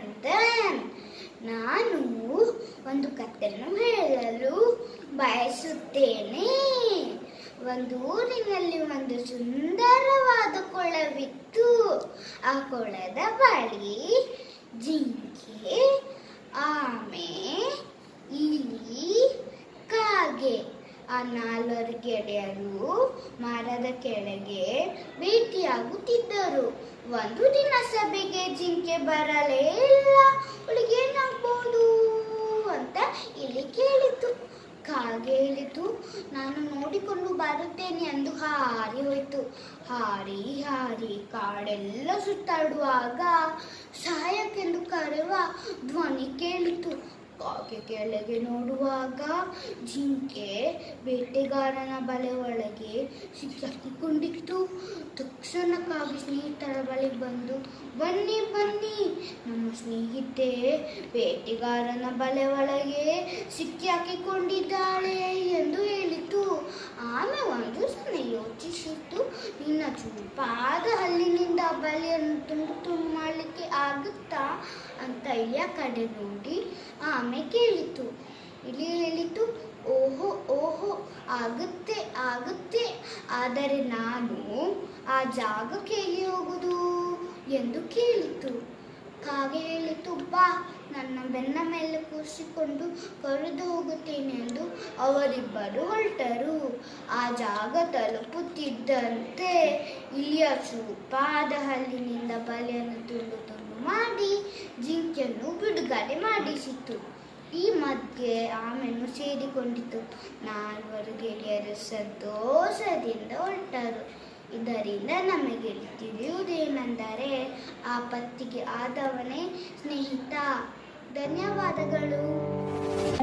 ನಂದನ್ ನಾನು ಒಂದು ಕಥೆಯನ್ನು ಹೇಳಲು ಬಯಸುತ್ತೇನೆ ಒಂದು ಊರಿನಲ್ಲಿ ಒಂದು ಸುಂದರವಾದ ಕೊಳವಿತ್ತು ಆ ಕೊಳದ ಬಳಿ ಜಿಂಕೆ ಆಮೆ ಇಲಿ ಕಾಗೆ ಆ ನಾಲ್ವರು ಗೆಳೆಯರು ಮರದ ಕೆಳಗೆ ಭೇಟಿಯಾಗುತ್ತಿದ್ದರು ಒಂದು ದಿನ ಸಭೆಗೆ ಜಿಂಕೆ ಬರಲೇ ಇಲ್ಲ ಅವಳಿಗೆ ಏನಾಗ್ಬೋದು ಅಂತ ಇಲ್ಲಿ ಕೇಳಿತು ಕಾಗೆ ಹೇಳಿತು ನಾನು ನೋಡಿಕೊಂಡು ಬರುತ್ತೇನೆ ಎಂದು ಹಾರಿ ಹೋಯ್ತು ಹಾರಿ ಹಾರಿ ಕಾಡೆಲ್ಲ ಸುತ್ತಾಡುವಾಗ ಸಹಾಯಕ್ಕೆಂದು ಕರೆಯುವ ಧ್ವನಿ ಕೇಳಿತು ಕಾಗೆ ಕೆಳಗೆ ನೋಡುವಾಗ ಜಿಂಕೆ ಬೇಟೆಗಾರನ ಬಲೆ ಒಳಗೆ ಸಿಕ್ಕಾಕಿಕೊಂಡಿತ್ತು ತಕ್ಷಣ ಕಾಗೆ ಸ್ನೇಹಿತರ ಬಳಿ ಬಂದು ಬನ್ನಿ ಬನ್ನಿ ನಮ್ಮ ಸ್ನೇಹಿತೆ ಬೇಟೆಗಾರನ ಬಲೆ ಒಳಗೆ ಸಿಕ್ಕಿ ಹಾಕಿಕೊಂಡಿದ್ದಾಳೆ ಎಂದು ಹೇಳಿತು ಆಮೇಲೆ ಒಂದು ಸಲ ಯೋಚಿಸಿತು ನಿನ್ನ ಚೂಪಾದ ಹಲ್ಲಿನಿಂದ ಆ ಬಲೆಯನ್ನು ತುಂಡು ತುಂಡು ಮಾಡಲಿಕ್ಕೆ ಆಗುತ್ತಾ ಅಂತ ಇಲಿಯ ಕಡೆ ನೋಡಿ ಆಮೇಲೆ ಕೇಳಿತು ಇಲಿ ಹೇಳಿತು ಓಹೋ ಓಹೋ ಆಗುತ್ತೆ ಆಗುತ್ತೆ ಆದರೆ ನಾನು ಆ ಜಾಗಕ್ಕೆ ಹೇಗೆ ಹೋಗುದು ಎಂದು ಕೇಳಿತು ಕಾಗೆ ಹೇಳಿತು ಬಾ ನನ್ನ ಬೆನ್ನ ಮೇಲೆ ಕೂರಿಸಿಕೊಂಡು ಕರೆದು ಹೋಗುತ್ತೇನೆ ಎಂದು ಅವರಿಬ್ಬರು ಹೊರಟರು ಆ ಜಾಗ ತಲುಪುತ್ತಿದ್ದಂತೆ ಇಲಿಯ ಚೂಪಾದ ಹಲ್ಲಿನಿಂದ ಬಲೆಯನ್ನು ತುಂಡು ತುಂಡು ಮಾಡಿ ಜಿಂಕೆಯನ್ನು ಬಿಡುಗಡೆ ಮಾಡಿಸಿತು ಈ ಮಧ್ಯೆ ಆಮೆಯನ್ನು ಸೇರಿಕೊಂಡಿತು ನಾಲ್ವರು ಗೆಳೆಯರು ಸಂತೋಷದಿಂದ ಹೊರಟರು ಇದರಿಂದ ನಮಗೆ ತಿಳಿಯುವುದೇನೆಂದರೆ ಆಪತ್ತಿಗೆ ಆದವನೇ ಸ್ನೇಹಿತ ಧನ್ಯವಾದಗಳು